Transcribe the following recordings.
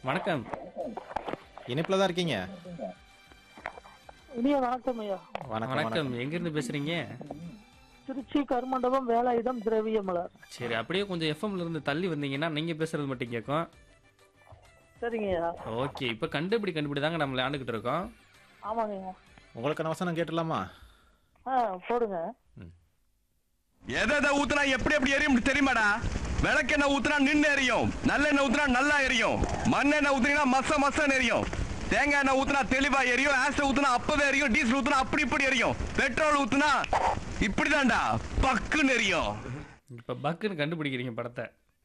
வணக்கம் இணைப்பில் தான் இருக்கீங்க இனிய வணக்கம் ஐயா வணக்கம் வணக்கம் எங்கிருந்து பேசுறீங்க திருச்சி கருமண்டபம் வேலாயுதம் திரவியமலர் சரி அப்படியே கொஞ்சம் எஃப்எம்ல இருந்து தள்ளி வந்தீங்கன்னா நீங்க பேசுறது மட்டும் கேட்கும் சரிங்க ஐயா ஓகே இப்போ கண்டுபிடி கண்டுபிடி தாங்க நம்ம விளையாண்டுக்கிட்டு இருக்கோம் ஆமாங்க ஐயா உங்களுக்கான வசனம் கேட்டுடலாமா ஆ போடுங்க எதை எதை ஊத்துனா எப்படி எப்படி எரியும் தெரியுமாடா விளக்கெண்ணெய் ஊத்துனா நின்று எரியும் நல்லெண்ணெய் ஊத்துனா நல்லா எரியும் மண்ணெண்ணெய் ஊத்துனீங்கன்னா மச மசன்னு எரியும் தேங்காய் எண்ணெய் ஊத்துனா தெளிவா எரியும் ஆசிட் ஊத்துனா அப்பவே எரியும் டீசல் ஊத்துனா அப்படி இப்படி எரியும் பெட்ரோல் ஊத்துனா இப்படிதான்டா பக்குன்னு எரியும் இப்போ பக்குன்னு கண்டுபிடிக்கிறீங்க படத்தை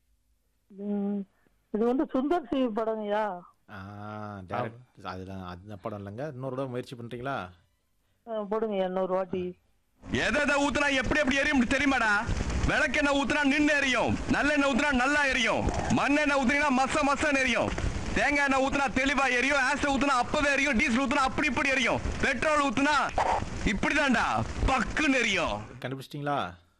ம், இது வந்து சுந்தர் சி படங்க ஐயா ஆ, direct- அதுதான் அந்த படம் இல்லைங்க இன்னொரு தடவை முயற்சி பண்ணுறீங்களா ஆ, போடுங்க ஐயா இன்னொரு வாட்டி எதை எதை ஊத்துனா எப்படி எப்படி எரியும் தெரியுமாடா விளக்கெண்ணெய் ஊத்துனா நின்று எரியும் நல்லெண்ணெய் ஊத்துனா நல்லா எரியும் மண்ணெண்ணெய் ஊத்துனீங்கன்னா மச மசன்னு எரியும் தேங்காய் எண்ணெய் ஊத்துனா தெளிவா எரியும் ஆசிட் ஊத்துனா அப்பவே எரியும் டீசல் ஊத்துனா அப்படி இப்படி எரியும் பெட்ரோல் ஊத்துனா இப்படிதான்டா பக்குன்னு எரியும் கண்டுபிடிச்சிட்டிங்களா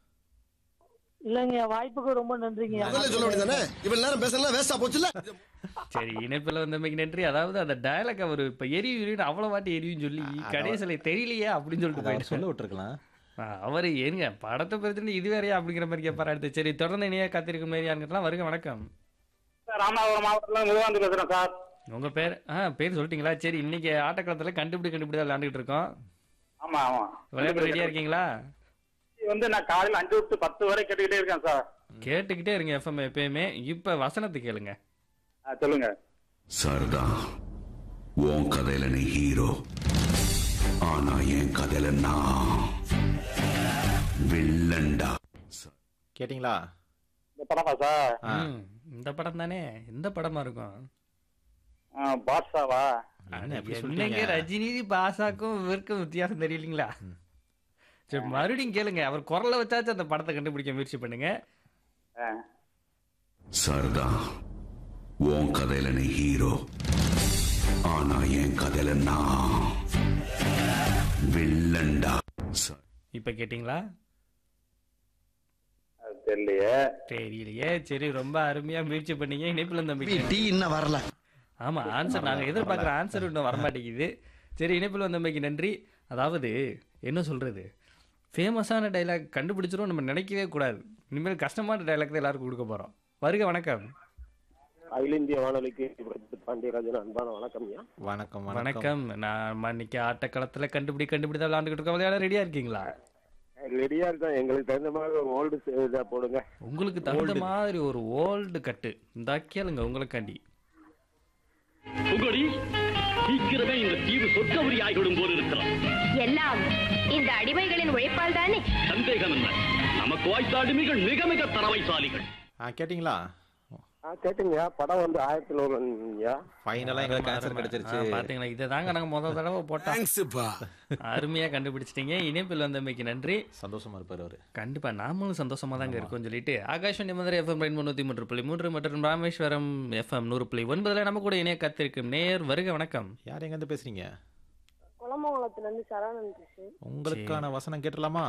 இல்லைங்க ஐயா வாய்ப்புக்கு ரொம்ப நன்றிங்க ஐயா முதல்ல சொல்ல வேண்டியதானே இவ்வளவு நேரம் பேசலாம் வேஸ்டா போச்சுல சரி இணைப்பில் வந்தமைக்கு நன்றி அதாவது அந்த டயலாக் அவர் இப்போ எரியும் எரியும் அவ்வளோ வாட்டி எரியும் சொல்லி கடைசியில் தெரியலையே அப்படின்னு சொல்லிட்டு அதை அவர் போயிட்டு சொல்ல விட்டுருக்கலாம் அவர் ஏங்க படத்தை பிரச்சனை இது வேறையா அப்படிங்கிற மாதிரி கேட்பாரு அடுத்து சரி தொடர்ந்து இணைய காத்திருக்கும் மாதிரி யாருங்கலாம் வருங்க வணக்கம் ராமநாதபுரம் மாவட்டத்தில் முதுகாந்து பேசுறேன் சார் உங்க பேர் ஆ பேர் சொல்லிட்டீங்களா சரி இன்னைக்கு ஆட்டக்காலத்தில் கண்டுபிடி கண்டுபிடி தான் விளையாண்டுட்டு இருக்கோம் ஆமா ஆமா விளையாட ரெடியா இருக்கீங்களா இது வந்து நான் காலையில அஞ்சு டு பத்து வரை கேட்டுக்கிட்டே இருக்கேன் சார் கேட்டுக்கிட்டே இருங்க எஃப்எம் எப்பயுமே இப்ப வசனத்தை கேளுங்க ஆ, சொல்லுங்க சரதா உன் கதையில நீ ஹீரோ ஆனா என் கதையில நான் வில்லன்டா கேட்டிங்களா இந்த படமா சார் ஆ. ம், இந்த படம் தானே எந்த படமா இருக்கும் ஆ, பாட்ஷாவா என்ன எப்படி என்னங்க சொல்லிட்டீங்க ரஜினி பாசாக்கும் இவருக்கும் வித்தியாசம் தெரியலீங்களா சரி மறுபடியும் கேளுங்க அவர் குரலை வச்சாச்சும் அந்த படத்தை கண்டுபிடிக்க முயற்சி பண்ணுங்க ஆ. சரதா உன் கதையில நீ ஹீரோ ஆனா என் கதையில நான் வில்லன்டா ச- இப்ப கேட்டிங்களா அது தெரியலையே தெரியலையே சரி ரொம்ப அருமையா முயற்சி பண்ணீங்க இணைப்புல நம்பிக்கை டீ இன்னும் வரல ஆமா ஆன்சர் நாங்க எதிர்பார்க்குற ஆன்சர் இன்னும் வரமாட்டேங்குது சரி இணைப்பில் வந்தமைக்கு நன்றி அதாவது என்ன சொல்றது ஃபேமஸான டைலாக் கண்டுபிடிச்சிரும் நம்ம நினைக்கவே கூடாது இனிமேல் கஷ்டமான டைலாக் தான் எல்லாருக்கும் கொடுக்க போறோம் வருக வணக்கம் அகில இந்திய வானொலிக்கு பாண்டியராஜன் அன்பான வணக்கம் ஐயா வணக்கம் வணக்கம் வணக்கம் நான் இன்னைக்கு ஆட்டக்களத்துல கண்டுபிடி கண்டுபிடி தான் விளையாண்டுக்கிட்டு இருக்கோம் விளையாட ரெடியா இருக்கீங்களா ரெடியா இருக்கோம் எங்களுக்கு தகுந்த மாதிரி ஓல்டு இதா போடுங்க உங்களுக்கு தகுந்த மாதிரி ஒரு ஓல்டு கட்டு இந்த கேளுங்க உங்களுக்காண்டி புகழி சீக்கிரமே இந்த தீவு சொர்க்கவரி ஆகிவிடும் போல் இருக்கிறான் எல்லாம் இந்த அடிமைகளின் உழைப்பால் தானே சந்தேகம் என்ன நமக்கு வாய்த்த அடிமைகள் மிக மிக தரவைசாலிகள் ஆ கேட்டிங்களா ஆ கேட்டுங்கய்யா படம் வந்து ஆயிரத்தி நூறுங்கய்யா ஃபைனலாக எங்களுக்கு ஆன்சர் ஆ, கிடைச்சிருச்சு பாத்தீங்களா இதை தாங்க நாங்க முதல் தடவை போட்டோம் தேங்க்ஸ்ப்பா அருமையா கண்டுபிடிச்சிட்டீங்க இணைப்பில் வந்தமைக்கு நன்றி சந்தோஷமா இருப்பார் அவரு கண்டிப்பா நாமளும் சந்தோஷமா தாங்க இருக்கோம்னு சொல்லிட்டு ஆகாஷ் மதுரை எஃப்எம் ரெண்டு முன்னூத்தி மூன்று புள்ளி மூன்று மற்றும் ராமேஸ்வரம் எஃப்எம் நூறு புள்ளி ஒன்பதுல நம்ம கூட இணைய காத்திருக்கும் நேர் வருக வணக்கம் யார் எங்கேருந்து பேசுறீங்க குளமங்கலத்துல இருந்து சரவணன் பேசுறேன் உங்களுக்கான வசனம் கேட்டலாமா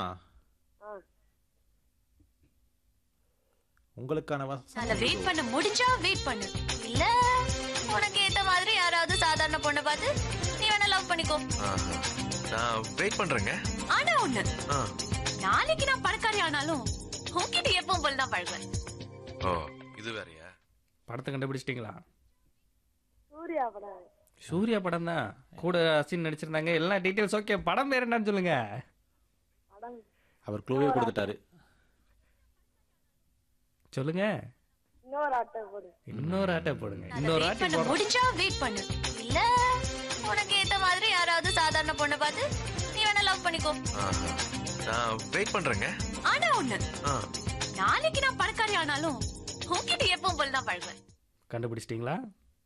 உங்களுக்கான வசனம் அத வெயிட் பண்ண முடிஞ்சா வெயிட் பண்ணு இல்ல உனக்கு ஏத்த மாதிரி யாராவது சாதாரண பொண்ணை பார்த்து நீ வேணா லவ் பண்ணிக்கோ நான் வெயிட் பண்றேங்க ஆனா ஒண்ணு ஆ. நாளைக்கு நான் பணக்காரி ஆனாலும் உன்கிட்ட எப்பவும் போல தான் பழகுவேன் ஓ இது வேறயா படத்தை கண்டுபிடிச்சிட்டீங்களா சூர்யா படம் சூர்யா படம் தான் கூட அசின் நடிச்சிருந்தாங்க எல்லா டீட்டெயில்ஸ் ஓகே படம் பேர் என்னன்னு சொல்லுங்க அவர் க்ளூவே கொடுத்துட்டாரு சொல்லுங்க இன்னொரு ஆட்டை போடு இன்னொரு ஆட்டை போடுங்க இன்னொரு ஆட்டை போடுறோம் முடிஞ்சா வெயிட் பண்ணு இல்ல உனக்கு ஏத்த மாதிரி யாராவது சாதாரண பொண்ணை பார்த்து நீ வேணா லவ் பண்ணிக்கோ நான் வெயிட் பண்றேங்க ஆனா ஒண்ணு ஆ. நாளைக்கு நான் பணக்காரி ஆனாலும் உன்கிட்ட எப்பவும் போல தான் பழகுவேன் கண்டுபிடிச்சிட்டீங்களா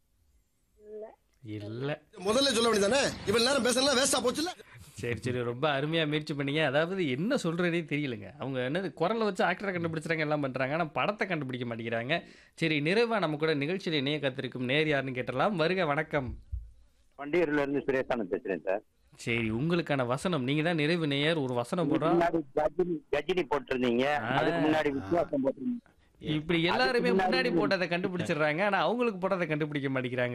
இல்ல முதல்ல சொல்ல வேண்டியதானே இவ்வளவு நேரம் பேசலாம் வேஸ்டா போச்சுல சரி சரி ரொம்ப அருமையா முயற்சி பண்ணீங்க அதாவது என்ன சொல்றதே தெரியலங்க அவங்க என்னது குரலை வச்சு ஆக்டரை கண்டுபிடிச்சாங்க எல்லாம் பண்றாங்க ஆனா படத்தை கண்டுபிடிக்க மாட்டேங்கிறாங்க சரி நிறைவா நம்ம கூட நிகழ்ச்சியில் இணைய காத்திருக்கும் நேர் யாருன்னு கேட்டலாம் வருக வணக்கம் வண்டியூர்ல இருந்து சுரேஷானந்த் பேசுறேன் சார் சரி உங்களுக்கான வசனம் நீங்க தான் நிறைவு நேயர் ஒரு வசனம் போடுறோம் முன்னாடி கஜினி கஜினி போட்டிருந்தீங்க ஆ. அதுக்கு முன்னாடி வித்தியாசம் போட்டிருந்தீங்க இப்படி எல்லாருமே முன்னாடி போட்டதை கண்டுபிடிச்சிடுறாங்க ஆனா அவங்களுக்கு போட்டதை கண்டுபிடிக்க மாட்டேங்கிறாங்க